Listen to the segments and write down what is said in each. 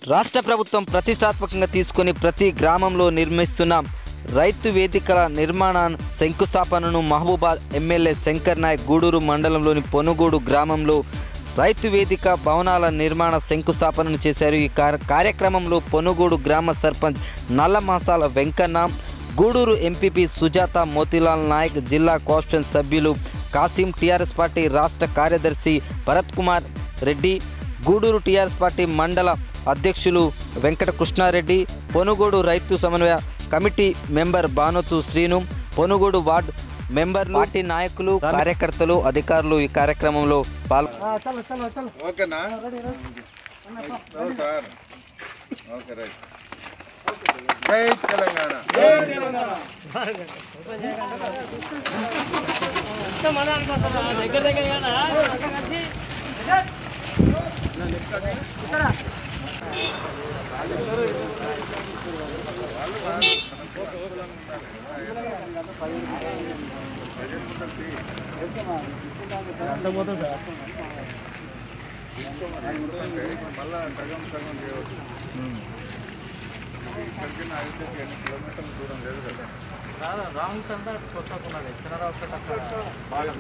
రాష్ట్ర ప్రభుత్వం ప్రతిష్టాత్మకంగా తీసుకొని ప్రతి గ్రామంలో నిర్మిస్తున్న రైతు వేదికల నిర్మాణ శంకుస్థాపనను మహబూబాద్ ఎమ్మెల్యే శంకర్ నాయక్ గూడూరు మండలంలోని పొనుగోడు గ్రామంలో రైతు వేదిక భవనాల నిర్మాణ శంకుస్థాపనను చేశారు ఈ కార్- కార్యక్రమంలో పొనుగోడు గ్రామ సర్పంచ్ నల్లమాసాల వెంకన్న గూడూరు ఎంపీపీ సుజాత మోతిలాల్ నాయక్ జిల్లా కోస్టన్ సభ్యులు కాసిం టీఆర్ఎస్ పార్టీ రాష్ట్ర కార్యదర్శి భరత్ కుమార్ రెడ్డి గూడూరు టీఆర్ఎస్ పార్టీ మండల అధ్యక్షులు వెంకట కృష్ణారెడ్డి పొనుగోడు రైతు సమన్వయ committee member Banothu Srinu Ponugodu ward మెంబర్లు పార్టీ నాయకులు కార్యకర్తలు అధికారులు ఈ కార్యక్రమంలో పాల్గొన్నారు ఓకేనా సార్ ఓకే రైట్ జై తెలంగాణ దగ్గర దగ్గర మళ్ళా సగం సగం చేయవచ్చు ఇక్కడికి నా ఐదుకి ఎన్ని కిలోమీటర్ల దూరం లేదు కదా రాంగ్ అంతా కొత్తకున్నది చిన్నరావు అక్కడ బాగా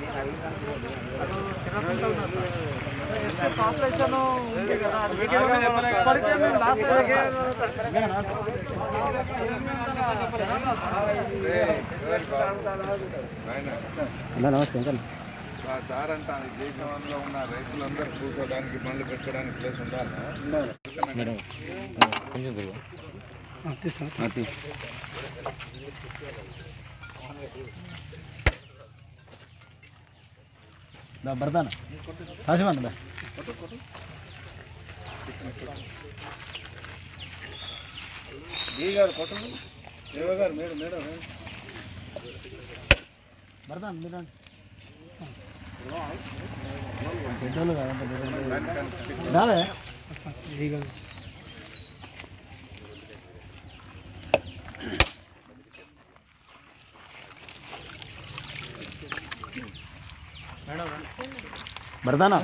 పాపులేషన్ ఉంది కదా నాయన ఆ సార్ అంటాను ఈ దేశంలో ఉన్న రైతులందరూ కూర్చోడానికి మళ్ళీ పెట్టడానికి ప్లేస్ ఉండాలి ಬರ್ತಾನ ಕಾಶಿ ಬಂದ గారు కొట్టదు దేవ గారు మేడం మేడం ಬರ್ತಾನ ಬಿಡೋಣ పెద్దోళ్ళు కాదంత రాలే ಬರ್ತಾನ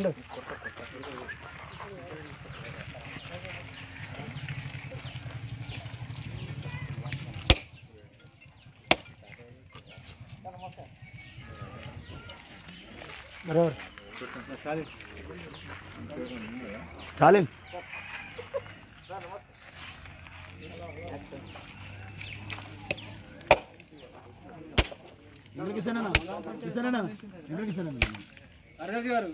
బరోబర్ చాలిన్ ఎవరికి ఇస్తానన్నా ఇస్తానన్నా ఎవరికి ఇస్తానన్నా అరగజీ గారు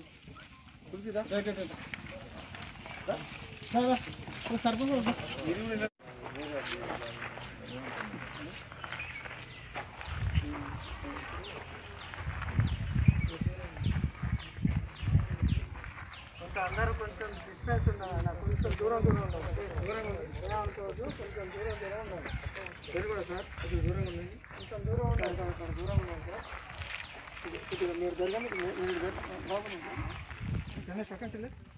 అందరూ కొంచెం డిస్టెన్స్ ఉండాలి కొంచెం దూరం దూరం ఉండాలి దూరం కొంచెం దూరం దూరం ఉండాలి మీరు కూడా సార్ కొంచెం దూరంగా ఉండండి కొంచెం దూరం ఉండాలి సార్ అక్కడ దూరం ఉండాలి సార్ కొద్దిగా మీరు జరగండి మీరు బాగుంది సెకండ్స్